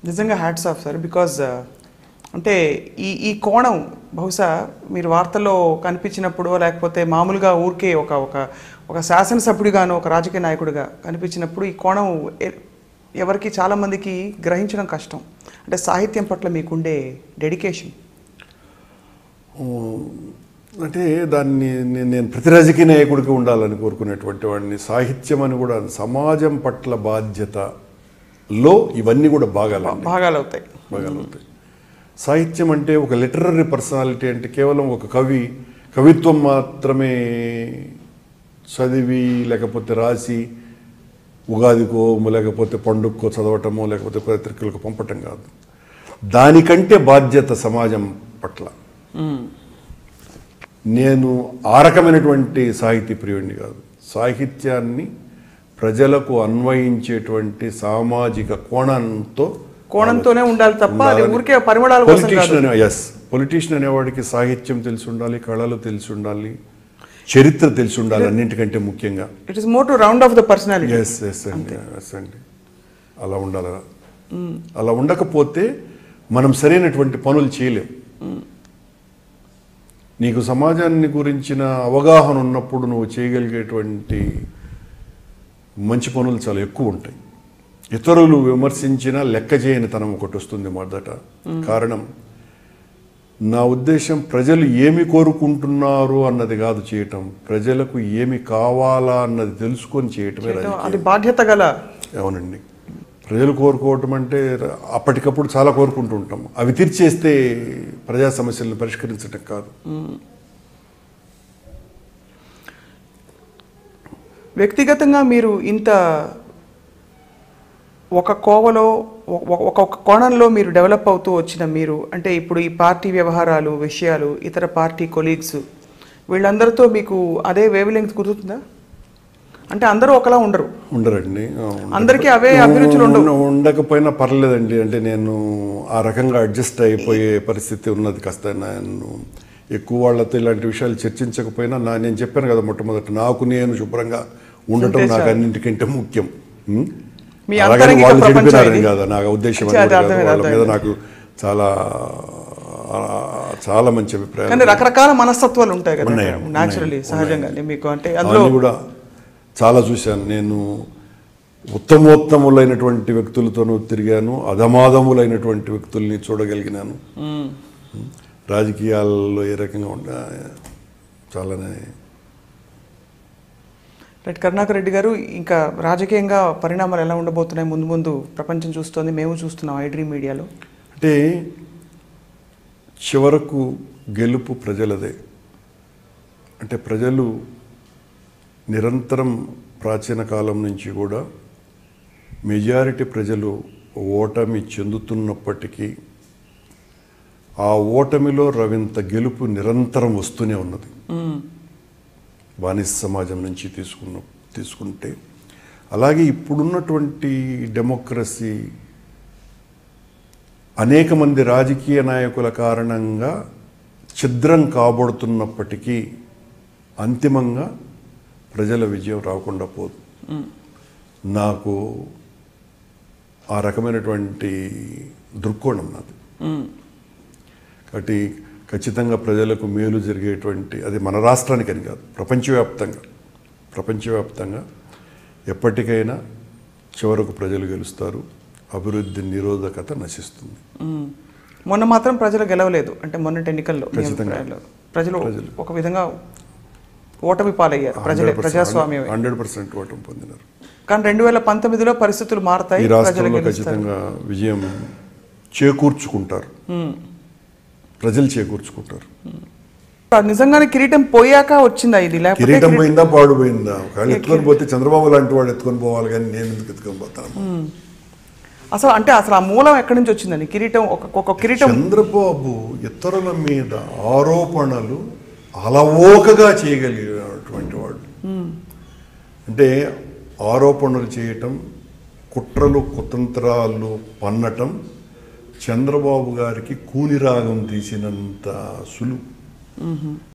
నిజంగా hats off sir because అంటే ఈ ఈ కోణం బహుశా మీరు వార్తల్లో కనిపించినప్పుడు లేకపోతే మామూలుగా ఊరికే ఒక ఒక ఒక శాసనసభ్యుడిగాను ఒక రాజకీయ నాయకుడిగా కనిపించినప్పుడు ఈ కోణం ఎ- ఎవరికి చాలామందికి గ్రహించడం కష్టం అంటే సాహిత్యం పట్ల మీకుండే డెడికేషన్ అంటే దాన్ని నే- నేను ప్రతి రాజకీయ నాయకుడికి ఉండాలని కోరుకునేటువంటి వాడిని సాహిత్యం అని కూడా సమాజం పట్ల బాధ్యతలో ఇవన్నీ కూడా భాగాలండి భాగాలు అవుతాయి భాగాలు అవుతాయి సాహిత్యం అంటే ఒక లిటరరీ పర్సనాలిటీ అంటే కేవలం ఒక కవి కవిత్వం మాత్రమే చదివి లేకపోతే రాసి ఉగాదికో లేకపోతే పండుగకో చదవటమో లేకపోతే పత్రికలకు పంపటం కాదు దానికంటే బాధ్యత సమాజం పట్ల నేను ఆ రకమైనటువంటి సాహితీ ప్రియుడిని కాదు సాహిత్యాన్ని ప్రజలకు అన్వయించేటువంటి సామాజిక కోణంతో కోణంతోనే ఉండాలి తప్ప అది ఉండాలని- ఊరికే పరిమళాల కోసం కాదు పొలిటీషియన్ అనే ఎస్ పొలిటీషియన్ అనేవాడికి సాహిత్యం తెలిసి ఉండాలి కళలు తెలిసి ఉండాలి చరిత్ర తెలిసి ఉండాలి అన్నింటికంటే ముఖ్యంగా it is more to round off the personality yes yes అండి ఎస్ అండి అలా ఉండాలి అలా ఉండకపోతే మనం సరైనటువంటి పనులు చేయలేం నీకు సమాజాన్ని గురించిన అవగాహన ఉన్నప్పుడు నువ్వు చేయగలిగేటువంటి మంచి పనులు చాలా ఎక్కువ ఉంటాయి ఇతరులు విమర్శించిన లెక్క చేయని తనం ఒకటి వస్తుంది మొదట కారణం నా ఉద్దేశం ప్రజలు ఏమి కోరుకుంటున్నారు అన్నది కాదు చేయటం ప్రజలకు ఏమి కావాలా అన్నది తెలుసుకొని చేయటమే రాజకీయం అది బాధ్యత గల అవునండి ప్రజలు కోరుకోవటం అంటే అప్పటికప్పుడు చాలా కోరుకుంటూ ఉంటాం అవి తీర్చేస్తే ప్రజా సమస్యలను పరిష్కరించడం కాదు వ్యక్తిగతంగా మీరు ఇంత ఒక కోవలో ఒక- ఒక ఒక కోణంలో మీరు డెవలప్ అవుతూ వచ్చిన మీరు అంటే ఇప్పుడు ఈ పార్టీ వ్యవహారాలు విషయాలు ఇతర పార్టీ కొలీగ్స్ వీళ్ళందరితో మీకు అదే వేవ్ లెంగ్త్ కుదురుతుందా అంటే అందరూ ఒకలా ఉండరు ఉండరండి ఆ, ఉండరు. అందరికీ అవే అభిరుచులు ఉండవు. ఉన్న- ఉండకపోయినా పర్లేదండి అంటే నేను ఆ రకంగా అడ్జస్ట్ అయిపోయే పరిస్థితి ఉన్నది కాస్త నేను ఎక్కువ వాళ్ళతో ఇలాంటి విషయాలు చర్చించకపోయినా నా నేను చెప్పాను కదా మొట్టమొదటి నాకు నేను శుభ్రంగా ఉండటం ఉంటే నాకు చాలు. అన్నింటికంటే ముఖ్యం ఉం? మీ అలాగని అంతరంగిక వాళ్ళు ప్రపంచం చెడిపినారని ఇది. కాదు నాకు ఉద్దేశం అచ్చా, అది అది కూడా కాదు. అర్థమైంది, వాళ్ళ మీద అర్థమైంది. నాకు చాలా ఆ, చాలా మంచి అభిప్రాయం కానీ రకరకాల మనస్తత్వాలు ఉంటాయి కదా ఉన్నాయి, న్యాచురలీ ఉన్నాయి, సహజంగా మీకు అంటే అందులో అవన్నీ కూడా చాలా చూశాను నేను ఉత్తమోత్తములైనటువంటి వ్యక్తులతోనూ తిరిగాను అధమాధములైనటువంటి వ్యక్తుల్ని చూడగలిగినాను రాజకీయాల్లో ఏ రకంగా ఉండ చాలానే రైట్ కరుణాకర్ రెడ్డి గారు ఇంకా రాజకీయంగా పరిణామాలు ఎలా ఉండబోతున్నాయి ముందు ముందు ప్రపంచం చూస్తోంది మేము చూస్తున్నాం ఐడ్రీ మీడియాలో అంటే చివరకు గెలుపు ప్రజలదే అంటే ప్రజలు నిరంతరం ప్రాచీన కాలం నుంచి కూడా మెజారిటీ ప్రజలు ఓటమి చెందుతున్నప్పటికీ ఆ ఓటమిలో రవింత గెలుపు నిరంతరం వస్తూనే ఉన్నది బానిస సమాజం నుంచి తీసుకున్న తీసుకుంటే అలాగే ఇప్పుడున్నటువంటి డెమోక్రసీ అనేక మంది రాజకీయ నాయకుల కారణంగా ఛిద్రం కాబడుతున్నప్పటికీ అంతిమంగా ప్రజల విజయం రాకుండా పోదు నాకు ఆ రకమైనటువంటి దృక్కోణం నాది కాబట్టి ఖచ్చితంగా ప్రజలకు మేలు జరిగేటువంటి అది మన రాష్ట్రానికి అని కాదు ప్రపంచవ్యాప్తంగా ప్రపంచవ్యాప్తంగా ఎప్పటికైనా చివరకు ప్రజలు గెలుస్తారు అభివృద్ధి నిరోధకత నశిస్తుంది మ్మ్. మొన్న మాత్రం ప్రజలు గెలవలేదు అంటే మొన్నటి ఎన్నికల్లో మీ ఖచ్చితంగా. అభిప్రాయంలో. ప్రజలు ప్రజలు. ఒక విధంగా ఓటమి పాలయ్యారు ప్రజలే ప్రజాస్వామ్యం హండ్రెడ్ పర్సెంట్ ఓటమి పొందినారు కానీ రెండు వేల పంతొమ్మిదిలో పరిస్థితులు మారతాయి ఈ ప్రజలు రాష్ట్రంలో గెలుస్తారు ఖచ్చితంగా విజయం చేకూర్చుకుంటారు ప్రజలు చేకూర్చుకుంటారు అది నిజంగానే కిరీటం పోయాక వచ్చిందా ఇది లేకపోతే కిరీటం కిరీటం- పోయిందా పాడు పోయిందా ఒకవేళ ఎత్తుకొని పోతే చంద్రబాబు లాంటి వాడు ఎత్తుకొని పోవాలి కానీ నేను ఎందుకు ఎత్తుకొని పోతాను అసలు అంటే అసలు ఆ మూలం ఎక్కడి నుంచి వచ్చిందండి కిరీటం ఒక ఒక కిరీటం చంద్రబాబు ఇతరుల మీద ఆరోపణలు అలవోకగా చేయగలిగినటువంటి వాడు అంటే ఆరోపణలు చేయటం కుట్రలు కుతంత్రాలు పన్నటం చంద్రబాబు గారికి కూని రాగం తీసినంత సులువు